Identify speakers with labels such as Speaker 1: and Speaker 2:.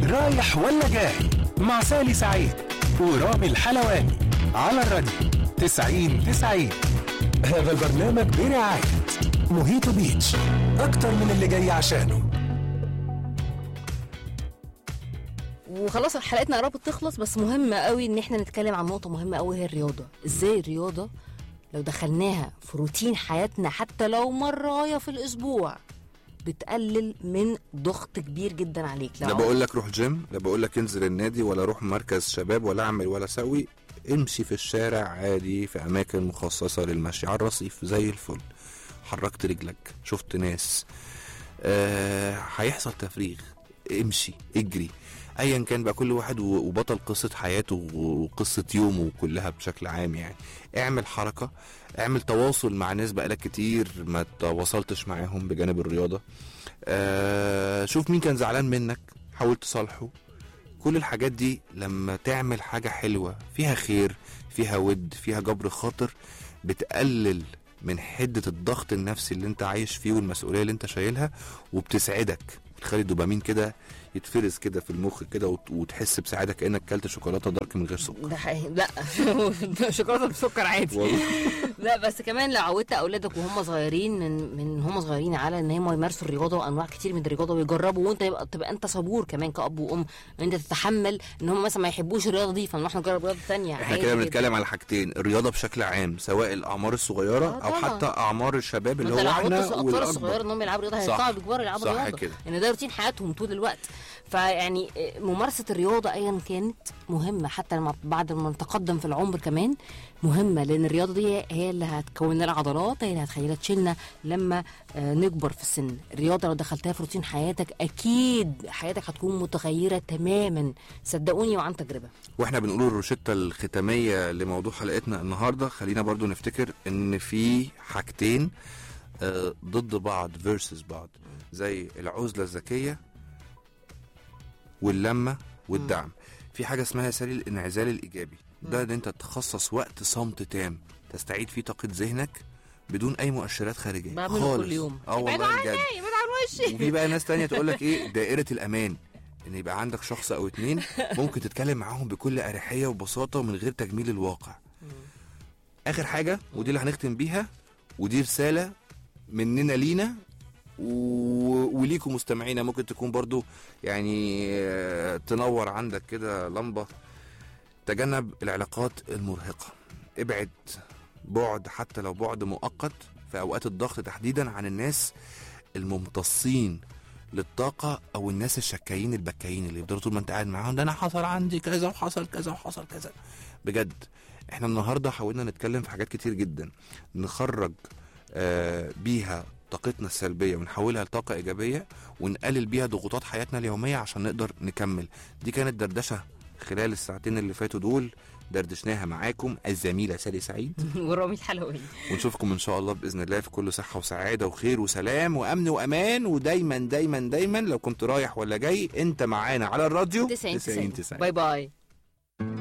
Speaker 1: رايح ولا جاي مع سالي سعيد ورامي الحلواني على الراديو 90 90 هذا البرنامج برعاية موهيتو بيتش أكتر من اللي جاي عشانه
Speaker 2: وخلاص حلقتنا قربت تخلص بس مهم قوي ان احنا نتكلم عن نقطه مهمه قوي هي الرياضه ازاي الرياضه لو دخلناها في روتين حياتنا حتى لو مرة في الاسبوع بتقلل من ضغط كبير جدا عليك
Speaker 3: لا بقول لك روح جيم لا بقول لك انزل النادي ولا روح مركز شباب ولا اعمل ولا سوي امشي في الشارع عادي في اماكن مخصصه للمشي على الرصيف زي الفل حركت رجلك شفت ناس آه هيحصل تفريغ امشي اجري ايا كان بقى كل واحد و- وبطل قصه حياته وقصه يومه كلها بشكل عام يعني اعمل حركه اعمل تواصل مع ناس بقالك كتير ما تواصلتش معاهم بجانب الرياضه آه شوف مين كان زعلان منك حاول تصالحه كل الحاجات دي لما تعمل حاجة حلوة فيها خير فيها ود فيها جبر خاطر بتقلل من حدة الضغط النفسي اللي انت عايش فيه والمسؤولية اللي انت شايلها وبتسعدك بتخلي الدوبامين كده يتفرز كده في المخ كده وت- وتحس بسعادة كأنك كلت شوكولاتة دارك من غير سكر
Speaker 2: ده حقيقي لا شوكولاته بسكر عادي
Speaker 3: والله.
Speaker 2: لا بس كمان لو عودت اولادك وهم صغيرين من من هم صغيرين على ان هم يمارسوا الرياضه وانواع كتير من الرياضه ويجربوا وانت يبقى تبقى انت صبور كمان كاب وام ان انت تتحمل ان هم مثلا ما يحبوش الرياضه دي فنروح نجرب رياضه ثانيه
Speaker 3: احنا كده بنتكلم على حاجتين الرياضة بشكل عام سواء الأعمار الصغيرة
Speaker 2: آه
Speaker 3: أو
Speaker 2: طبعا.
Speaker 3: حتى أعمار الشباب اللي
Speaker 2: انت
Speaker 3: هو
Speaker 2: لو عودت
Speaker 3: احنا
Speaker 2: الاطفال الصغيره
Speaker 3: والأكبر
Speaker 2: انهم يلعبوا رياضه
Speaker 3: صح.
Speaker 2: هيطلعوا بكبار يلعبوا
Speaker 3: صح
Speaker 2: رياضه
Speaker 3: كده.
Speaker 2: ان ده روتين حياتهم طول الوقت فيعني ممارسه الرياضه ايا كانت مهمه حتى لما بعد ما نتقدم في العمر كمان مهمه لان الرياضه دي هي اللي هتكون لنا العضلات هي اللي هتخلينا تشيلنا لما آه، نكبر في السن الرياضه لو دخلتها في روتين حياتك اكيد حياتك هتكون متغيره تماما صدقوني وعن تجربه
Speaker 3: واحنا بنقول الروشتة الختامية لموضوع حلقتنا النهاردة خلينا برضو نفتكر ان في حاجتين آه، ضد بعض فيرسز بعض زي العزلة الذكية واللمة والدعم في حاجة اسمها سالي الانعزال الإيجابي ده ان انت تخصص وقت صمت تام تستعيد فيه طاقة ذهنك بدون اي مؤشرات خارجية
Speaker 2: بعمله
Speaker 3: خالص
Speaker 2: كل يوم
Speaker 3: اه
Speaker 2: ابعد
Speaker 3: والله
Speaker 2: عني
Speaker 3: بجد
Speaker 2: ابعد عن وشي
Speaker 3: وفي بقى ناس تانية تقول لك ايه دائرة الأمان إن يبقى عندك شخص أو اتنين ممكن تتكلم معاهم بكل أريحية وبساطة ومن غير تجميل الواقع. آخر حاجة ودي اللي هنختم بيها ودي رسالة مننا لينا و... وليكم مستمعينا ممكن تكون برضو يعني آه، تنور عندك كده لمبة تجنب العلاقات المرهقة ابعد بعد حتى لو بعد مؤقت في أوقات الضغط تحديدا عن الناس الممتصين للطاقة أو الناس الشكايين البكايين اللي يفضلوا طول ما أنت قاعد معاهم ده أنا حصل عندي كذا وحصل كذا وحصل كذا بجد إحنا النهاردة حاولنا نتكلم في حاجات كتير جدا نخرج آه بيها طاقتنا السلبية ونحولها لطاقة إيجابية ونقلل بيها ضغوطات حياتنا اليومية عشان نقدر نكمل دي كانت دردشة خلال الساعتين اللي فاتوا دول دردشناها معاكم الزميلة سالي سعيد
Speaker 2: ورامي الحلواني
Speaker 3: ونشوفكم ان شاء الله باذن الله في كل صحه وسعاده وخير وسلام وامن وامان ودايما دايما دايما لو كنت رايح ولا جاي انت معانا على الراديو
Speaker 2: 90
Speaker 3: 90
Speaker 2: 90 باي باي